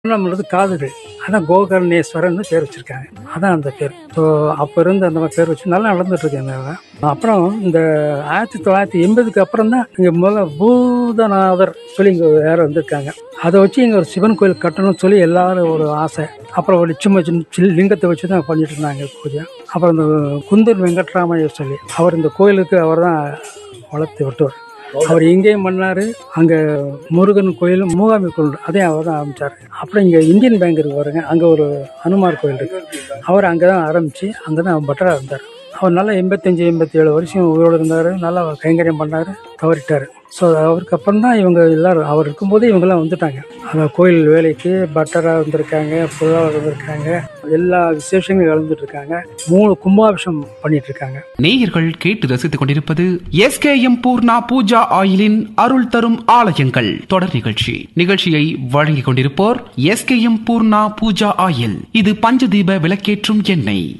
நம்மளது காதது அதான் கோகர்ணேஸ்வரன் பேர் வச்சிருக்காங்க அதான் அந்த பேர் ஸோ அப்போ இருந்து அந்த மாதிரி பேர் வச்சு நல்லா நடந்துட்டு இருக்கு இந்த இடம். அப்புறம் இந்த ஆயிரத்தி தொள்ளாயிரத்தி எண்பதுக்கு அப்புறம் தான் இங்கே முதல்ல பூதநாதர் சொல்லி இங்கே வேற வந்திருக்காங்க அதை வச்சு இங்கே ஒரு சிவன் கோயில் கட்டணும்னு சொல்லி எல்லாரும் ஒரு ஆசை அப்புறம் ஒரு சின்ன சின்ன சின்ன லிங்கத்தை வச்சு தான் பண்ணிட்டு இருந்தாங்க பூஜை அப்புறம் இந்த குந்தூர் வெங்கட்ராமையர் சொல்லி அவர் இந்த கோயிலுக்கு அவர் தான் வளர்த்து விட்டவர் அவர் இங்கேயும் பண்ணாரு அங்க முருகன் கோயில் மூகாமி கோயில் அதையும் அவர் தான் ஆரம்பிச்சாரு அப்புறம் இங்க இந்தியன் பேங்க் இருக்கு பாருங்க அங்க ஒரு ஹனுமார் கோயில் இருக்கு அவர் அங்கே தான் ஆரம்பிச்சு அங்கே தான் பட்டரா இருந்தார் அவர் நல்லா எண்பத்தஞ்சு எண்பத்தி ஏழு வருஷம் உயிரோடு இருந்தார் நல்லா கைங்கரியம் பண்ணாரு தவறிட்டார் ஸோ அவருக்கு அப்புறம் தான் இவங்க எல்லாரும் அவர் இருக்கும்போதே இவங்கெல்லாம் வந்துட்டாங்க அந்த கோயில் வேலைக்கு பட்டராக வந்திருக்காங்க புல்லாக வந்திருக்காங்க எல்லா விசேஷங்களும் கலந்துட்டு இருக்காங்க மூணு கும்பாபிஷம் பண்ணிட்டு இருக்காங்க நேயர்கள் கேட்டு ரசித்துக் கொண்டிருப்பது எஸ்கேஎம் பூர்ணா பூஜா ஆயிலின் அருள் தரும் ஆலயங்கள் தொடர் நிகழ்ச்சி நிகழ்ச்சியை வழங்கிக் கொண்டிருப்போர் எஸ்கேஎம் பூர்ணா பூஜா ஆயில் இது பஞ்சதீப விளக்கேற்றும் எண்ணெய்